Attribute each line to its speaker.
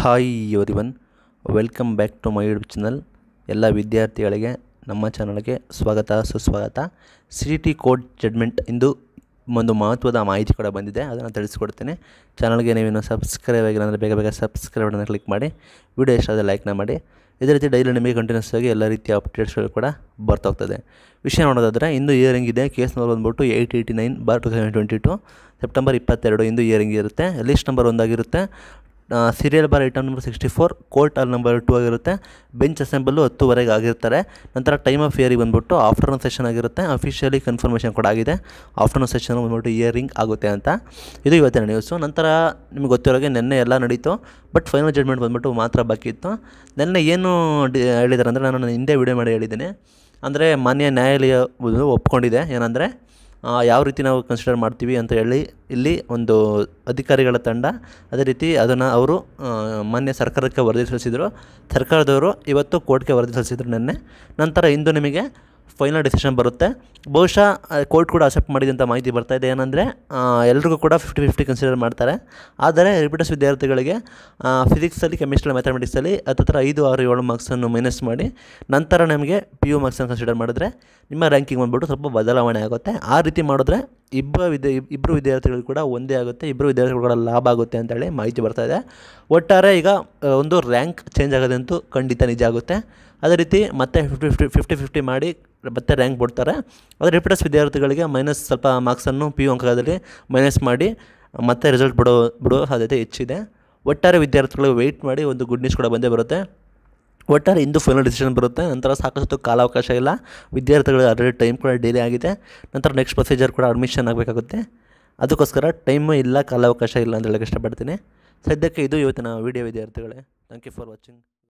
Speaker 1: hi everyone welcome back to my YouTube channel ಎಲ್ಲ ವಿದ್ಯಾರ್ಥಿಗಳಿಗೆ ನಮ್ಮ ಚಾನಲ್ಗೆ ಸ್ವಾಗತ ಸುಸ್ವಾಗತ ಸಿ ಟಿ ಕೋಡ್ ಜಡ್ಮೆಂಟ್ ಇಂದು ಒಂದು ಮಹತ್ವದ ಮಾಹಿತಿ ಕೂಡ ಬಂದಿದೆ ಅದನ್ನು ತಿಳಿಸ್ಕೊಡ್ತೀನಿ ಚಾನಲ್ಗೆ ನೀವೇನು ಸಬ್ಸ್ಕ್ರೈಬ್ ಆಗಿಲ್ಲ ಅಂದರೆ ಬೇಗ ಬೇಗ ಸಬ್ಸ್ಕ್ರೈಬ್ ಬಟನ್ನ ಕ್ಲಿಕ್ ಮಾಡಿ ವಿಡಿಯೋ ಇಷ್ಟ ಆದರೆ ಲೈಕ್ನ ಮಾಡಿ ಇದೇ ರೀತಿ ಡೈಲಿ ನಿಮಗೆ ಕಂಟಿನ್ಯೂಸ್ ಆಗಿ ಎಲ್ಲ ರೀತಿಯ ಅಪ್ಡೇಟ್ಸ್ಗಳು ಕೂಡ ಬರ್ತಾ ಹೋಗ್ತದೆ ವಿಷಯ ನೋಡೋದಾದರೆ ಇಂದು ಇಯರಿಂಗ್ ಇದೆ ಕೇಸ್ ನಂಬರ್ ಬಂದ್ಬಿಟ್ಟು eight eighty nine bar two thousand twenty two September ಇಪ್ಪತ್ತೆರಡು ಇಂದು ಇಯರಿಂಗ್ ಇರುತ್ತೆ ಲಿಸ್ಟ್ ನಂಬರ್ ಒಂದಾಗಿರುತ್ತೆ serial bar item number sixty four court hall number two ಆಗಿರುತ್ತೆ ಬೆಂಚ್ ಅಸೆಂಬಲ್ಲು ಹತ್ತುವರೆಗೆ ಆಗಿರ್ತಾರೆ ನಂತರ ಟೈಮ್ ಆಫ್ ಇಯರಿಗೆ ಬಂದ್ಬಿಟ್ಟು ಆಫ್ಟರ್ನೂನ್ ಸೆಷನ್ ಆಗಿರುತ್ತೆ ಅಫಿಷಿಯಲಿ ಕನ್ಫರ್ಮೇಷನ್ ಕೂಡ ಆಗಿದೆ ಆಫ್ಟರ್ನೂನ್ ಸೆಷನ್ ಬಂದ್ಬಿಟ್ಟು ಇಯರಿಂಗ್ ಆಗುತ್ತೆ ಅಂತ ಇದು ಇವತ್ತಿನ ನ್ಯೂಸು ನಂತರ ನಿಮ್ಗೆ ಗೊತ್ತಿರೋಗೆ ನಿನ್ನೆ ಎಲ್ಲ ನಡೀತು ಬಟ್ ಫೈನಲ್ ಜಡ್ಮೆಂಟ್ ಬಂದ್ಬಿಟ್ಟು ಮಾತ್ರ ಬಾಕಿ ಇತ್ತು ನಿನ್ನೆ ಏನು ಡಿ ಹೇಳಿದ್ದಾರೆ ಅಂದರೆ ನಾನು ಹಿಂದೆ ವಿಡಿಯೋ ಮಾಡಿ ಹೇಳಿದ್ದೀನಿ ಅಂದರೆ ಮಾನ್ಯ ನ್ಯಾಯಾಲಯ ಒಂದು ಒಪ್ಕೊಂಡಿದೆ ಏನಂದರೆ ಆ, ಯಾವ ರೀತಿ ನಾವು ಕನ್ಸಿಡರ್ ಮಾಡ್ತೀವಿ ಅಂತ ಹೇಳಿ ಇಲ್ಲಿ ಒಂದು ಅಧಿಕಾರಿಗಳ ತಂಡ ಅದೇ ರೀತಿ ಅದನ್ನು ಅವರು ಆ, ಮಾನ್ಯ ಸರ್ಕಾರಕ್ಕೆ ವರದಿ ಸಲ್ಲಿಸಿದರು ಸರ್ಕಾರದವರು ಇವತ್ತು ಕೋರ್ಟ್ಗೆ ವರದಿ ಸಲ್ಲಿಸಿದ್ರು ನಿನ್ನೆ ನಂತರ ಇಂದು ನಿಮಗೆ ಫೈನಲ್ ಡಿಸಿಷನ್ ಬರುತ್ತೆ ಬಹುಶಃ ಕೋರ್ಟ್ ಕೂಡ ಅಕ್ಸೆಪ್ಟ್ ಮಾಡಿದೆ ಅಂತ ಮಾಹಿತಿ ಬರ್ತಾ ಇದೆ ಏನಂದರೆ ಎಲ್ರಿಗೂ ಕೂಡ ಫಿಫ್ಟಿ ಫಿಫ್ಟಿ ಕನ್ಸಿಡರ್ ಮಾಡ್ತಾರೆ ಆದರೆ ರಿಪಿಟರ್ಸ್ ವಿದ್ಯಾರ್ಥಿಗಳಿಗೆ ಫಿಸಿಕ್ಸಲ್ಲಿ ಕೆಮಿಸ್ಟ್ರಿ ಮ್ಯಾಥಮೆಟಿಕ್ಸಲ್ಲಿ ಹತ್ತತ್ರ ಐದು ಆರು ಏಳು ಮಾರ್ಕ್ಸನ್ನು ಮೈನಸ್ ಮಾಡಿ ನಂತರ ನಮಗೆ ಪಿ ಯು ಮಾರ್ಕ್ಸನ್ನು ಕನ್ಸಿಡರ್ ಮಾಡಿದ್ರೆ ನಿಮ್ಮ ರ್ಯಾಂಕಿಂಗ್ ಬಂದ್ಬಿಟ್ಟು ಸ್ವಲ್ಪ ಬದಲಾವಣೆ ಆಗುತ್ತೆ ಆ ರೀತಿ ಮಾಡಿದ್ರೆ ಇಬ್ಬ ವಿದ್ಯಾ ಇಬ್ಬರು ವಿದ್ಯಾರ್ಥಿಗಳು ಕೂಡ ಒಂದೇ ಆಗುತ್ತೆ ಇಬ್ಬರು ವಿದ್ಯಾರ್ಥಿಗಳು ಕೂಡ ಲಾಭ ಆಗುತ್ತೆ ಅಂತೇಳಿ ಮಾಹಿತಿ ಬರ್ತಾ ಇದೆ ಒಟ್ಟಾರೆ ಈಗ ಆ, ಒಂದು ರ್ಯಾಂಕ್ ಚೇಂಜ್ ಆಗೋದಂತೂ ಖಂಡಿತ ನಿಜ ಆಗುತ್ತೆ ಅದೇ ರೀತಿ ಮತ್ತೆ ಫಿಫ್ಟಿ ಫಿಫ್ಟಿ ಫಿಫ್ಟಿ ಫಿಫ್ಟಿ ಮಾಡಿ ಮತ್ತೆ ರ್ಯಾಂಕ್ ಬಿಡ್ತಾರೆ ಆದರೆ ರಿಪಿಟರ್ಸ್ ವಿದ್ಯಾರ್ಥಿಗಳಿಗೆ ಮೈನಸ್ ಸ್ವಲ್ಪ ಮಾರ್ಕ್ಸನ್ನು ಪಿ ಯು ಅಂಕದಲ್ಲಿ ಮೈನಸ್ ಮಾಡಿ ಮತ್ತೆ ರಿಸಲ್ಟ್ ಬಿಡೋ ಬಿಡೋ ಸಾಧ್ಯತೆ ಹೆಚ್ಚಿದೆ ಒಟ್ಟಾರೆ ವಿದ್ಯಾರ್ಥಿಗಳು ವೆಯ್ಟ್ ಮಾಡಿ ಒಂದು ಗುಡ್ ನ್ಯೂಸ್ ಕೂಡ ಬಂದೇ ಬರುತ್ತೆ ಒಟ್ಟಾರೆ ಇಂದು ಫೈನಲ್ ಡಿಸಿಷನ್ ಬರುತ್ತೆ ನಂತರ ಸಾಕಷ್ಟು ಕಾಲಾವಕಾಶ ಇಲ್ಲ ವಿದ್ಯಾರ್ಥಿಗಳಿಗೆ ಆಲ್ರೆಡಿ ಟೈಮ್ ಕೂಡ ಡಿಲೇ ಆಗಿದೆ ನಂತರ ನೆಕ್ಸ್ಟ್ ಪ್ರೊಸೀಜರ್ ಕೂಡ ಅಡ್ಮಿಷನ್ ಆಗಬೇಕಾಗುತ್ತೆ ಅದಕ್ಕೋಸ್ಕರ ಟೈಮು ಇಲ್ಲ ಕಾಲಾವಕಾಶ ಇಲ್ಲ ಅಂತ ಹೇಳಕ್ಕೆ ಇಷ್ಟಪಡ್ತೀನಿ ಸದ್ಯಕ್ಕೆ ಇದು ಇವತ್ತಿನ ವಿಡಿಯೋ ವಿದ್ಯಾರ್ಥಿಗಳೇ ಥ್ಯಾಂಕ್ ಯು ಫಾರ್ ವಾಚಿಂಗ್